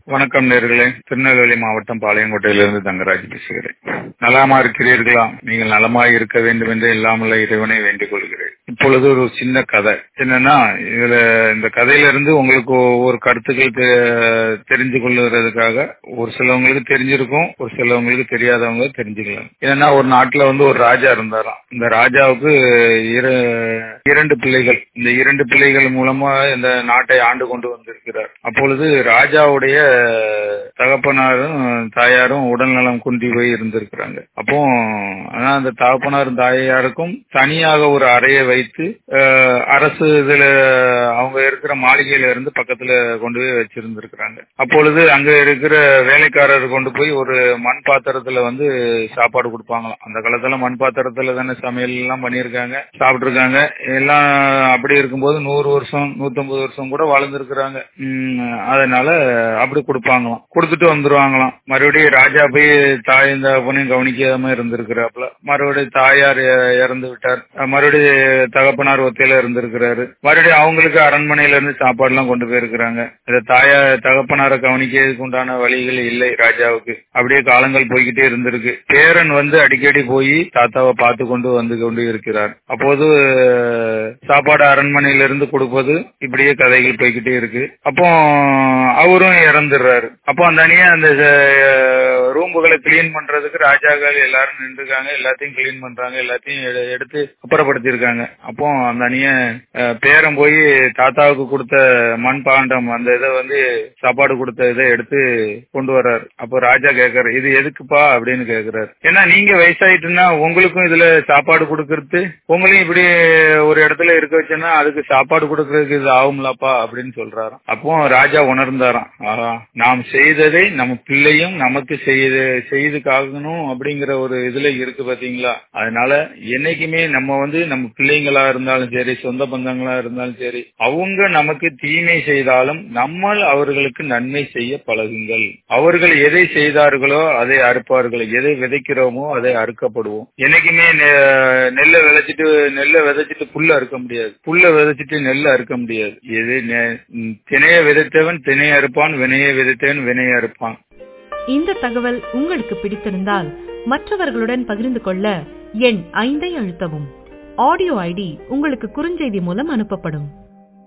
வணக்கம் நேர்களே திருநெல்வேலி மாவட்டம் பாளையங்கோட்டையிலிருந்து தங்கராஜ் பேசுகிறேன் நலமா இருக்கிறீர்களா நீங்கள் நலமா இருக்க வேண்டும் என்று இல்லாமல இறைவனை வேண்டிக் கொள்கிறேன் இப்பொழுது ஒரு சின்ன கதை என்னன்னா இதுல இந்த கதையிலிருந்து உங்களுக்கு ஒரு கருத்துக்கள் தெ- தெரிஞ்சு கொள்ளுறதுக்காக ஒரு சிலவங்களுக்கு தெரிஞ்சிருக்கும் ஒரு சிலவங்களுக்கு தெரியாதவங்க தெரிஞ்சுக்கலாம் என்னன்னா ஒரு நாட்டுல வந்து ஒரு ராஜா இருந்தாராம் இந்த ராஜாவுக்கு இர- இரண்டு பிள்ளைகள் இந்த இரண்டு பிள்ளைகள் மூலமா இந்த நாட்டை ஆண்டு கொண்டு வந்திருக்கிறார் அப்பொழுது ராஜாவுடைய தகப்பனாரும் தாயாரும் உடல்நலம் குன்றி போய் இருந்திருக்கிறாங்க அப்போ ஆனா அந்த தகப்பனாரும் தாயாருக்கும் தனியாக ஒரு அறையை வைத்து அஹ், அரசு இதுல அவங்க இருக்கிற மாளிகையில இருந்து பக்கத்துல கொண்டு போய் வச்சிருந்திருக்கிறாங்க அப்பொழுது அங்க இருக்கிற வேலைக்காரர் கொண்டு போய் ஒரு மண் பாத்திரத்துல வந்து சாப்பாடு கொடுப்பாங்களாம் அந்த காலத்துல மண் பாத்திரத்துல தானே சமையல் எல்லாம் பண்ணியிருக்காங்க சாப்பிட்டுருக்காங்க எல்லாம் அப்படி இருக்கும்போது நூறு வருஷம் நூத்தம்பது வருஷம் கூட வாழ்ந்திருக்கிறாங்க உம், அதனால அப்படி கொடுப்பாங்களாம் கொடுத்துட்டு வந்துருவாங்களாம் மறுபடியும் ராஜா போய் தாய் இந்த பொண்ணையும் கவனிக்காம இருந்திருக்கிறாப்புல மறுபடியும் தாயார் இ- இறந்து விட்டார் அஹ் மறுபடியும் தகப்பனார் ஒத்தையில இருந்திருக்கிறாரு மறுபடியும் அவங்களுக்கு அரண்மனையில இருந்து சாப்பாடு எல்லாம் கொண்டு போயிருக்கிறாங்க இந்த தாயா தகப்பனாரை கவனிக்கிறதுக்கு உண்டான வழிகள் இல்லை ராஜாவுக்கு அப்படியே காலங்கள் போய்கிட்டே இருந்திருக்கு பேரன் வந்து அடிக்கடி போய் தாத்தாவை பார்த்து கொண்டு வந்து கொண்டு இருக்கிறார் அப்போது சாப்பாடு அரண்மனையில இருந்து கொடுப்பது இப்படியே கதைகள் போய்கிட்டே இருக்கு அப்போ அவரும் இறந்துடுறாரு அப்போ அந்த அணியா அந்த ரூம்புகளை கிளீன் பண்றதுக்கு ராஜாக்கள் எல்லாரும் நின்றுருக்காங்க எல்லாத்தையும் கிளீன் பண்றாங்க எல்லாத்தையும் எடு- எடுத்து அப்புறப்படுத்திருக்காங்க அப்போ அந்த அணிய பேரன் போய் தாத்தாவுக்கு கொடுத்த மண் பாண்டம் அந்த இதை வந்து சாப்பாடு கொடுத்த இதை எடுத்து கொண்டு வர்றாரு அப்போ ராஜா கேக்குறாரு இது எதுக்குப்பா அப்படின்னு கேக்குறாரு ஏன்னா நீங்க வயசாயிட்டுன்னா உங்களுக்கும் இதுல சாப்பாடு கொடுக்கறது உங்களையும் இப்படி ஒரு இடத்துல இருக்க வச்சேன்னா அதுக்கு சாப்பாடு கொடுக்கறதுக்கு இது ஆகும்லப்பா அப்படின்னு சொல்றாராம் அப்போ ராஜா உணர்ந்தாராம் ஆஹா நாம் செய்ததை நம்ம பிள்ளையும் நமக்கு செய்து செய்து காக்கணும் அப்படிங்கிற ஒரு இதுல இருக்கு பாத்தீங்களா அதனால என்னைக்குமே நம்ம வந்து நம்ம பிள்ளைங்களா இருந்தாலும் சரி சொந்த பந்தங்களா இருந்தாலும் சரி அவங்க நமக்கு தீமை செய்தாலும் நம்ம அவர்களுக்கு நன்மை செய்ய பழகுங்கள் அவர்கள் எதை செய்தார்களோ அதை அறுப்பார்கள் எதை விதைக்கிறோமோ அதை அறுக்கப்படுவோம் என்னைக்குமே நெ- நெல்லை விதைச்சிட்டு நெல்லை விதைச்சிட்டு புல்ல அறுக்க முடியாது புல்ல விதைச்சிட்டு நெல்லை அறுக்க முடியாது எது நெ- ம், திணைய விதைத்தவன் திணைய அறுப்பான் வினைய விதைத்தவன் வினைய அறுப்பான் இந்த தகவல் உங்களுக்கு பிடித்திருந்தால் மற்றவர்களுடன் பகிர்ந்து கொள்ள எண் ஐந்தை அழுத்தவும் ஆடியோ ஐடி உங்களுக்கு குறுஞ்செய்தி மூலம் அனுப்பப்படும்